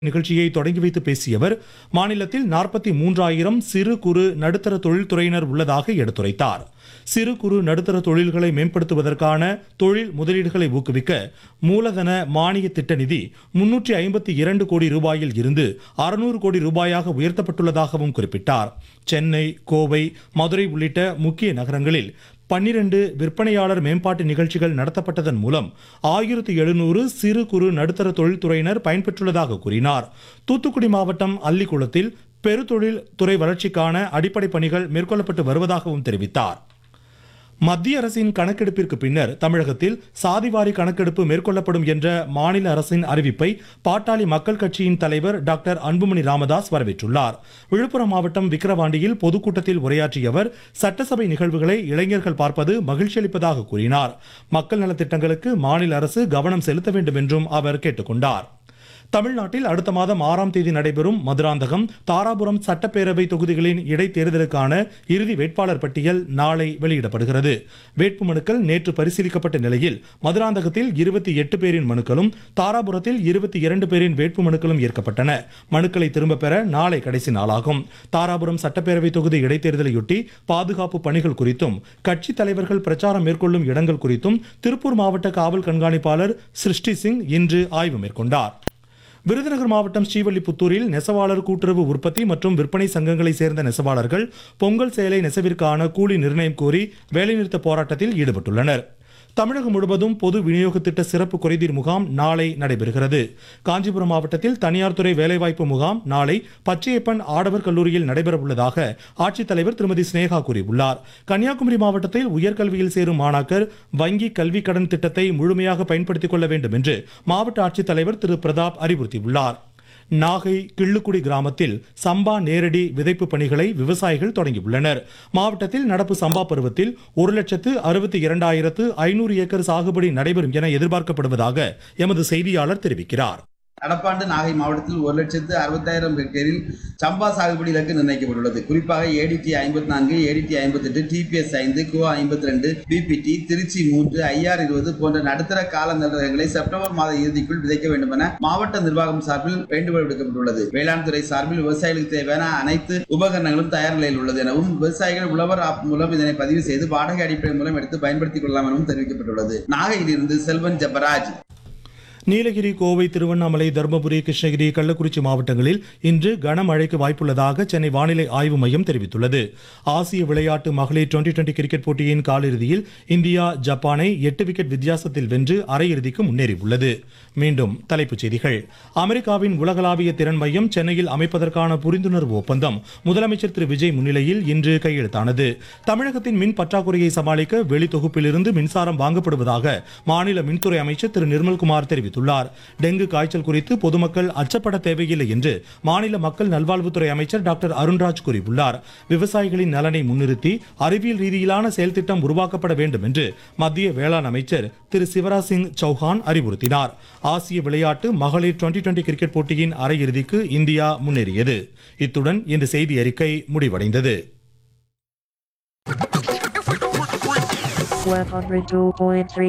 நிகழ்ச்சியை தொடங்கி வைத்து பேசிய அவர் மாநிலத்தில் நாற்பத்தி மூன்றாயிரம் சிறு குறு நடுத்தர தொழில்துறையினர் உள்ளதாக எடுத்துரைத்தார் சிறு குறு நடுத்தர தொழில்களை மேம்படுத்துவதற்கான தொழில் முதலீடுகளை ஊக்குவிக்க மூலதன மானிய திட்ட நிதி முன்னூற்றி ஐம்பத்தி இரண்டு கோடி ரூபாயில் இருந்து அறுநூறு கோடி ரூபாயாக உயர்த்தப்பட்டுள்ளதாகவும் குறிப்பிட்டார் சென்னை கோவை மதுரை உள்ளிட்ட முக்கிய நகரங்களில் பன்னிரண்டு விற்பனையாளர் மேம்பாட்டு நிகழ்ச்சிகள் நடத்தப்பட்டதன் மூலம் ஆயிரத்தி எழுநூறு சிறு குறு நடுத்தர தொழில்துறையினர் பயன்பெற்றுள்ளதாக கூறினார் தூத்துக்குடி மாவட்டம் அல்லிக்குளத்தில் பெருதொழில் துறை வளர்ச்சிக்கான அடிப்படை பணிகள் மேற்கொள்ளப்பட்டு வருவதாகவும் தெரிவித்தார் மத்திய அரசின் கணக்கெடுப்பிற்கு பின்னர் தமிழகத்தில் சாதிவாரி கணக்கெடுப்பு மேற்கொள்ளப்படும் என்ற மாநில அரசின் அறிவிப்பை பாட்டாளி மக்கள் கட்சியின் தலைவர் டாக்டர் அன்புமணி ராமதாஸ் வரவேற்றுள்ளார் விழுப்புரம் மாவட்டம் விக்கிரவாண்டியில் பொதுக்கூட்டத்தில் உரையாற்றிய அவர் சட்டசபை நிகழ்வுகளை இளைஞர்கள் பார்ப்பது மகிழ்ச்சியளிப்பதாக கூறினார் மக்கள் நலத்திட்டங்களுக்கு மாநில அரசு கவனம் செலுத்த வேண்டும் என்றும் அவர் கேட்டுக்கொண்டார் தமிழ்நாட்டில் அடுத்த மாதம் ஆறாம் தேதி நடைபெறும் மதுராந்தகம் தாராபுரம் சட்டப்பேரவை தொகுதிகளின் இடைத்தேர்தலுக்கான இறுதி வேட்பாளர் பட்டியல் நாளை வெளியிடப்படுகிறது வேட்புமனுக்கள் நேற்று பரிசீலிக்கப்பட்ட நிலையில் மதுராந்தகத்தில் இருபத்தி எட்டு பேரின் மனுக்களும் தாராபுரத்தில் இருபத்தி இரண்டு பேரின் வேட்புமனுக்களும் ஏற்கப்பட்டன மனுக்களை திரும்பப் பெற நாளை கடைசி நாளாகும் தாராபுரம் சட்டப்பேரவை தொகுதி இடைத்தேர்தலையொட்டி பாதுகாப்பு பணிகள் குறித்தும் கட்சி தலைவர்கள் பிரச்சாரம் மேற்கொள்ளும் இடங்கள் குறித்தும் திருப்பூர் மாவட்ட காவல் கண்காணிப்பாளர் சிருஷ்டி சிங் இன்று ஆய்வு மேற்கொண்டார் விருதுநகர் மாவட்டம் ஸ்ரீவல்லிபுத்தூரில் நெசவாளர் கூட்டுறவு உற்பத்தி மற்றும் விற்பனை சங்கங்களை சேர்ந்த நெசவாளர்கள் பொங்கல் சேலை நெசவிற்கான கூலி நிர்ணயம் கோரி வேலைநிறுத்த போராட்டத்தில் ஈடுபட்டுள்ளனர் தமிழகம் முழுவதும் பொது விநியோக திட்ட சிறப்பு குறைதீர் முகாம் நாளை நடைபெறுகிறது காஞ்சிபுரம் மாவட்டத்தில் தனியார் துறை வேலைவாய்ப்பு முகாம் நாளை பச்சையப்பன் ஆடவர் கல்லூரியில் நடைபெறவுள்ளதாக ஆட்சித்தலைவர் திருமதி சினேகா கூறியுள்ளார் கன்னியாகுமரி மாவட்டத்தில் உயர்கல்வியில் சேரும் மாணாக்கர் வங்கி கல்வி கடன் திட்டத்தை முழுமையாக பயன்படுத்திக் கொள்ள வேண்டும் என்று மாவட்ட ஆட்சித்தலைவர் திரு பிரதாப் அறிவுறுத்தியுள்ளார் நாகை கிள்ளுக்குடி கிராமத்தில் சம்பா நேரடி விதைப்பு பணிகளை விவசாயிகள் தொடங்கியுள்ளனர் மாவட்டத்தில் நடப்பு சம்பா பருவத்தில் ஒரு லட்சத்து அறுபத்தி இரண்டாயிரத்து ஐநூறு ஏக்கர் சாகுபடி நடைபெறும் என எதிர்பார்க்கப்படுவதாக எமது செய்தியாளர் தெரிவிக்கிறார் நடப்பாண்டு நாகை மாவட்டத்தில் ஒரு லட்சத்து அறுபத்தாயிரம் ஹெக்டேரில் சம்பா சாகுபடி இலக்கு நிர்ணயிக்கப்பட்டுள்ளது குறிப்பாக ஏடிடி ஐம்பத்தி நான்கு ஏடிடி ஐம்பத்தெட்டு டிபிஎஸ் ஐந்து கோ ஐம்பத்தி ரெண்டு பிபிடி திருச்சி மூன்று ஐஆர் இருபது போன்ற நடுத்தர கால நிலவரங்களை செப்டம்பர் மாத இறுதிக்குள் விதைக்க வேண்டும் என மாவட்ட நிர்வாகம் சார்பில் வேண்டுகோள் விடுக்கப்பட்டுள்ளது வேளாண் துறை சார்பில் விவசாயிகளுக்கு தேவையான அனைத்து உபகரணங்களும் தயார் நிலையில் உள்ளது எனவும் விவசாயிகள் உழவர் ஆப் மூலம் இதனை பதிவு செய்து வாடகை அடிப்படை மூலம் எடுத்து பயன்படுத்திக் கொள்ளலாம் எனவும் தெரிவிக்கப்பட்டுள்ளது நாகையிலிருந்து செல்வன் ஜெபராஜ் நீலகிரி கோவை திருவண்ணாமலை தருமபுரி கிருஷ்ணகிரி கள்ளக்குறிச்சி மாவட்டங்களில் இன்று கனமழைக்கு வாய்ப்புள்ளதாக சென்னை வானிலை ஆய்வு மையம் தெரிவித்துள்ளது ஆசிய விளையாட்டு மகளிர் டுவெண்டி டுவெண்டி கிரிக்கெட் போட்டியின் காலிறுதியில் இந்தியா ஜப்பானை எட்டு விக்கெட் வித்தியாசத்தில் வென்று அரையிறுதிக்கு முன்னேறியுள்ளது மீண்டும் தலைப்புச் செய்திகள் அமெரிக்காவின் உலகளாவிய திறன் மையம் சென்னையில் அமைப்பதற்கான புரிந்துணர்வு ஒப்பந்தம் முதலமைச்சர் திரு விஜய் முன்னிலையில் இன்று கையெழுத்தானது தமிழகத்தின் மின் பற்றாக்குறையை சமாளிக்க வெளி தொகுப்பிலிருந்து மின்சாரம் வாங்கப்படுவதாக மாநில மின்துறை அமைச்சர் திரு நிர்மல்குமார் தெரிவித்துள்ளார் டெங்கு காய்ச்சல் குறித்து பொதுமக்கள் அச்சப்பட தேவையில்லை என்று மாநில மக்கள் நல்வாழ்வுத்துறை அமைச்சர் டாக்டர் அருண்ராஜ் கூறியுள்ளார் விவசாயிகளின் நலனை முன்னிறுத்தி அறிவியல் ரீதியிலான செயல்திட்டம் உருவாக்கப்பட வேண்டும் என்று மத்திய வேளாண் அமைச்சர் திரு சிவராஜ் சிங் சௌஹான் அறிவுறுத்தினார் ஆசிய விளையாட்டு மகளிர் டுவெண்டி டுவெண்டி கிரிக்கெட் போட்டியின் அரையிறுதிக்கு இந்தியா முன்னேறியது இத்துடன் இந்த செய்தி அறிக்கை முடிவடைந்தது 102.3